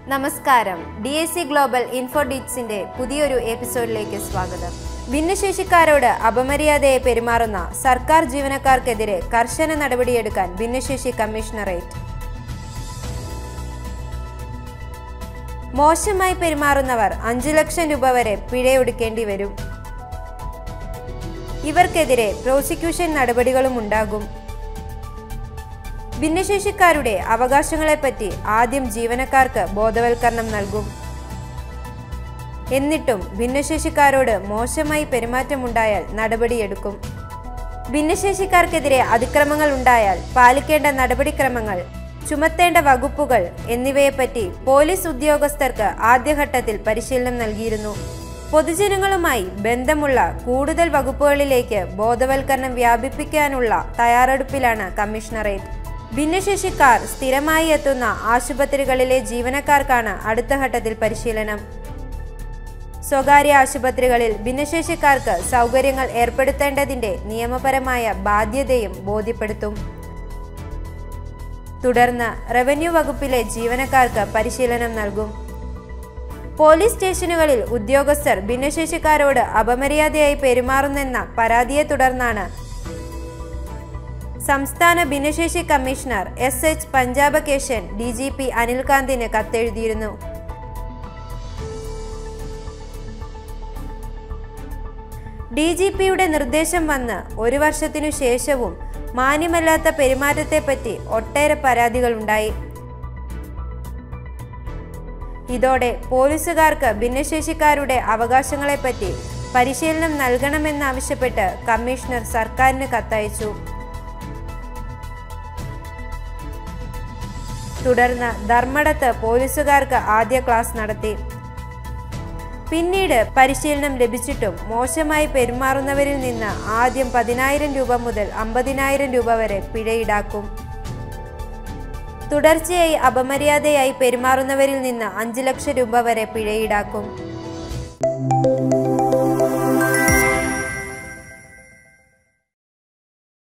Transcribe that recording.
നമസ്കാരം D S C global ഇൻഫോഡിറ്റ്സിന്റെ പുതിയൊരു എപ്പിസോഡിലേക്ക് സ്വാഗതം ഭിന്നശേഷിക്കാരോട് അപമര്യാദയെ പെരുമാറുന്ന സർക്കാർ ജീവനക്കാർക്കെതിരെ കർശന നടപടിയെടുക്കാൻ ഭിന്നശേഷി കമ്മീഷണറേറ്റ് മോശമായി പെരുമാറുന്നവർ അഞ്ചു ലക്ഷം രൂപ വരെ പിഴയൊടുക്കേണ്ടി വരും ഇവർക്കെതിരെ പ്രോസിക്യൂഷൻ നടപടികളും ഉണ്ടാകും ഭിന്നശേഷിക്കാരുടെ അവകാശങ്ങളെപ്പറ്റി ആദ്യം ജീവനക്കാർക്ക് ബോധവൽക്കരണം നൽകും എന്നിട്ടും ഭിന്നശേഷിക്കാരോട് മോശമായി പെരുമാറ്റമുണ്ടായാൽ നടപടിയെടുക്കും ഭിന്നശേഷിക്കാർക്കെതിരെ അതിക്രമങ്ങൾ ഉണ്ടായാൽ പാലിക്കേണ്ട നടപടിക്രമങ്ങൾ ചുമത്തേണ്ട വകുപ്പുകൾ എന്നിവയെപ്പറ്റി പോലീസ് ഉദ്യോഗസ്ഥർക്ക് ആദ്യഘട്ടത്തിൽ പരിശീലനം നൽകിയിരുന്നു പൊതുജനങ്ങളുമായി ബന്ധമുള്ള കൂടുതൽ വകുപ്പുകളിലേക്ക് ബോധവൽക്കരണം വ്യാപിപ്പിക്കാനുള്ള തയ്യാറെടുപ്പിലാണ് കമ്മീഷണറേറ്റ് ഭിന്നശേഷിക്കാർ സ്ഥിരമായി എത്തുന്ന ആശുപത്രികളിലെ ജീവനക്കാർക്കാണ് അടുത്ത ഘട്ടത്തിൽ പരിശീലനം സ്വകാര്യ ആശുപത്രികളിൽ ഭിന്നശേഷിക്കാർക്ക് സൗകര്യങ്ങൾ ഏർപ്പെടുത്തേണ്ടതിന്റെ നിയമപരമായ ബാധ്യതയും ബോധ്യപ്പെടുത്തും തുടർന്ന് റവന്യൂ വകുപ്പിലെ ജീവനക്കാർക്ക് പരിശീലനം നൽകും പോലീസ് സ്റ്റേഷനുകളിൽ ഉദ്യോഗസ്ഥർ ഭിന്നശേഷിക്കാരോട് അപമര്യാദയായി പെരുമാറുന്നെന്ന പരാതിയെ തുടർന്നാണ് സംസ്ഥാന ഭിന്നശേഷി commissioner S H Panchapakesan D G P അനിൽകാന്തിന് കത്തെഴുതിയിരുന്നു ഡി ജി പിയുടെ നിർദ്ദേശം വന്ന് ഒരു വർഷത്തിനു ശേഷവും മാന്യമല്ലാത്ത പെരുമാറ്റത്തെപ്പറ്റി ഒട്ടേറെ പരാതികളുണ്ടായി ഇതോടെ പോലീസുകാർക്ക് ഭിന്നശേഷിക്കാരുടെ അവകാശങ്ങളെപ്പറ്റി പരിശീലനം നൽകണമെന്നാവശ്യപ്പെട്ട് കമ്മീഷണർ സർക്കാരിന് കത്തയച്ചു തുടർന്ന് ധർമ്മടത്ത് പോലീസുകാർക്ക് ആദ്യ ക്ലാസ് നടത്തി പിന്നീട് പരിശീലനം ലഭിച്ചിട്ടും മോശമായി പെരുമാറുന്നവരിൽ നിന്ന് ആദ്യം പതിനായിരം രൂപ മുതൽ അമ്പതിനായിരം രൂപ വരെ പിഴ ഈടാക്കും തുടർച്ചയായി അപമര്യാദയായി പെരുമാറുന്നവരിൽ നിന്ന് അഞ്ച് ലക്ഷം രൂപ വരെ പിഴ ഈടാക്കും